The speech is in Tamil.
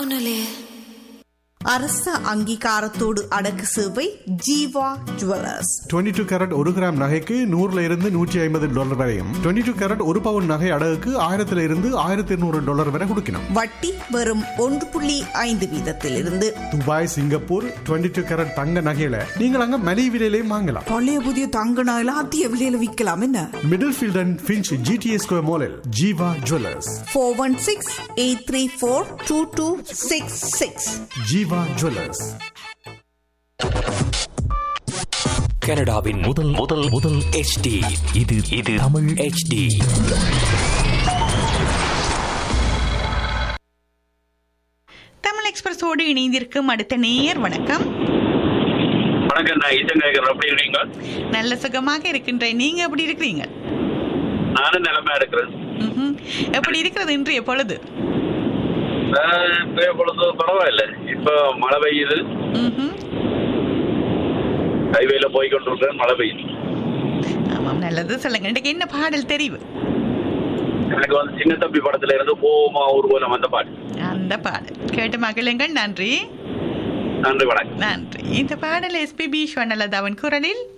தோணலையே அரச அங்கீகாரத்தோடு அடக்கு சேவை ஜீவா ஜுவல்லர்ஸ் 22 டூ கேரட் ஒரு கிராம் நகைக்கு நூறுல இருந்து நூற்றி ஐம்பது டாலர் வரையும் 22 டூ கேரட் ஒரு பவுன் நகை அடகுக்கு ஆயிரத்துல இருந்து ஆயிரத்தி இருநூறு டாலர் வரை கொடுக்கணும் வட்டி வெறும் ஒன்று புள்ளி ஐந்து வீதத்திலிருந்து துபாய் சிங்கப்பூர் 22 டூ கேரட் தங்க நகையில நீங்கள் அங்க மலிவு விலையிலையும் வாங்கலாம் பழைய புதிய தங்க நகையில அதிக விலையில விற்கலாம் என்ன middle field and finch GTS square மாலில் Jeeva jewellers four one six eight three four two two six six Jeeva jewellers கனடாவின் முதல் முதல் முதல் HD இது இது தமிழ் HD தமிழ் எக்ஸ்பிரஸோடு இணைந்திருக்கும் அடுத்த நேயர் வணக்கம் வணக்கம் நான் ஈசன் கேட்கறேன் எப்படி இருக்கீங்க நல்ல சுகமாக இருக்கின்றேன் நீங்க எப்படி இருக்கிறீங்க நானும் நிலைமை இருக்கிறேன் ம்ஹும். எப்படி இருக்கிறது இன்றைய பொழுது நான் இப்ப பொழுது பரவாயில்ல இப்ப மழை பெய்யுது ம்ஹும். ஹைவேல போய் கொண்டிருக்கேன் மழை பெய்யுது ஆமாம் நல்லது சொல்லுங்க இன்றைக்கு என்ன பாடல் தெரிவு எனக்கு வந்து சின்ன தம்பி படத்துல இருந்து போமா ஊர்வலம் அந்த பாட்டு அந்த பாடல் கேட்டு மகிழுங்கள் நன்றி நன்றி வணக்கம் நன்றி இந்த பாடல் எஸ்பிபி ஸ்வர்ணலதாவின் குரலில்